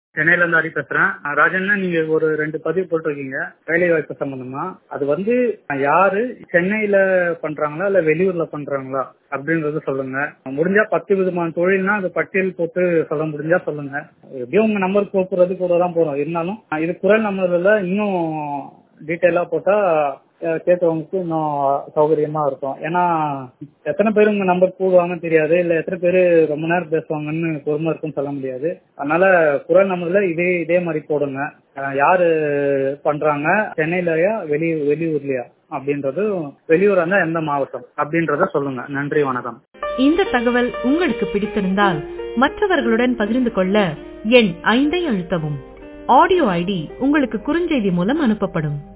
சென்னையில இருந்து ஹரி பேசுறேன் ராஜன்னா நீங்க ஒரு ரெண்டு பதிவு போட்டிருக்கீங்க வேலை வாய்ப்பு சம்பந்தமா அது வந்து யாரு சென்னையில பண்றாங்களா இல்ல வெளியூர்ல பண்றாங்களா அப்படின்றத சொல்லுங்க முடிஞ்சா பத்து விதமான தொழில்னா அது பட்டியல் போட்டு சொல்ல முடிஞ்சா சொல்லுங்க எப்படியும் உங்க நம்பர் கூப்பிடுறது கூட தான் போறோம் இருந்தாலும் இது குரல் நம்பர்ல இன்னும் டீட்டெயிலா போட்டா கேட்கறவங்களுக்கு இன்னும் சௌகரியமா இருக்கும் ஏன்னா எத்தனை பேர் உங்க நம்பர் கூடுவாங்கன்னு தெரியாது இல்ல எத்தனை பேர் ரொம்ப நேரம் பேசுவாங்கன்னு பொறுமை இருக்குன்னு சொல்ல முடியாது அதனால குரல் நம்பர்ல இதே இதே மாதிரி போடுங்க யாரு பண்றாங்க சென்னையிலயா வெளி வெளியூர்லயா அப்படின்றது வெளியூரா இருந்தா எந்த மாவட்டம் அப்படின்றத சொல்லுங்க நன்றி வணக்கம் இந்த தகவல் உங்களுக்கு பிடித்திருந்தால் மற்றவர்களுடன் பகிர்ந்து கொள்ள எண் ஐந்தை அழுத்தவும் ஆடியோ ஐடி உங்களுக்கு குறுஞ்செய்தி மூலம் அனுப்பப்படும்